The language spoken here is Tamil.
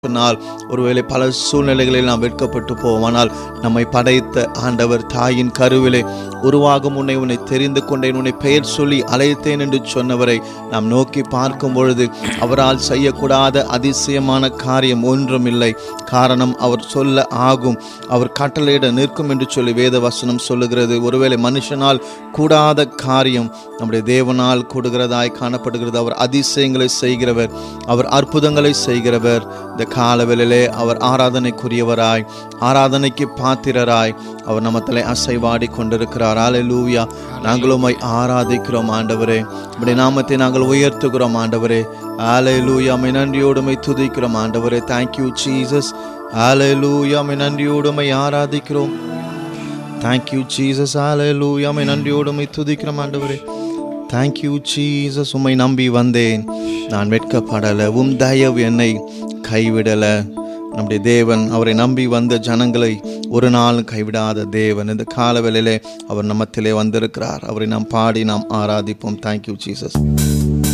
சொன்னால் ஒருவேளை பல சூழ்நிலைகளில் நாம் வெட்கப்பட்டு போவோம் ஆனால் நம்மை படைத்த ஆண்டவர் தாயின் கருவிலே உருவாகும் உன்னை உன்னை தெரிந்து கொண்டேன் உன்னை பெயர் சொல்லி அழைத்தேன் என்று சொன்னவரை நாம் நோக்கி பார்க்கும் பொழுது அவரால் செய்யக்கூடாத அதிசயமான காரியம் ஒன்றுமில்லை காரணம் அவர் சொல்ல ஆகும் அவர் கட்டளையிட நிற்கும் என்று சொல்லி வேத வசனம் சொல்லுகிறது ஒருவேளை மனுஷனால் கூடாத காரியம் நம்முடைய தேவனால் கூடுகிறதாய் காணப்படுகிறது அவர் அதிசயங்களை செய்கிறவர் அவர் அற்புதங்களை செய்கிறவர் இந்த காலவெளியிலே அவர் ஆராதனைக்குரியவராய் ஆராதனைக்கு பாத்திரராய் அவர் நம்மத்திலே அசைவாடி கொண்டிருக்கிறார் ஆலலூயா நாங்களும் உம்மை ஆராதிக்கிறோம் ஆண்டவரே உம்முடைய நாமத்தை நாங்கள் உயர்த்துகிறோம் ஆண்டவரே ஆலையிலூயா மை நன்றியோடுமை துதிக்கிறோம் ஆண்டவரே தேங்க்யூ ஜீசஸ் ஆலையிலூயா மை நன்றியோடுமை ஆராதிக்கிறோம் தேங்க்யூ ஜீசஸ் ஆலையிலூயா மை நன்றியோடுமை துதிக்கிறோம் ஆண்டவரே தேங்க்யூ ஜீசஸ் உம்மை நம்பி வந்தேன் நான் வெட்கப்படலை உம் தயவு என்னை கைவிடலை நம்முடைய தேவன் அவரை நம்பி வந்த ஜனங்களை ஒரு நாளும் கைவிடாத தேவன் இந்த காலவெளியிலே அவர் நம்மத்திலே வந்திருக்கிறார் அவரை நாம் பாடி நாம் ஆராதிப்போம் தேங்க்யூ ஜீசஸ்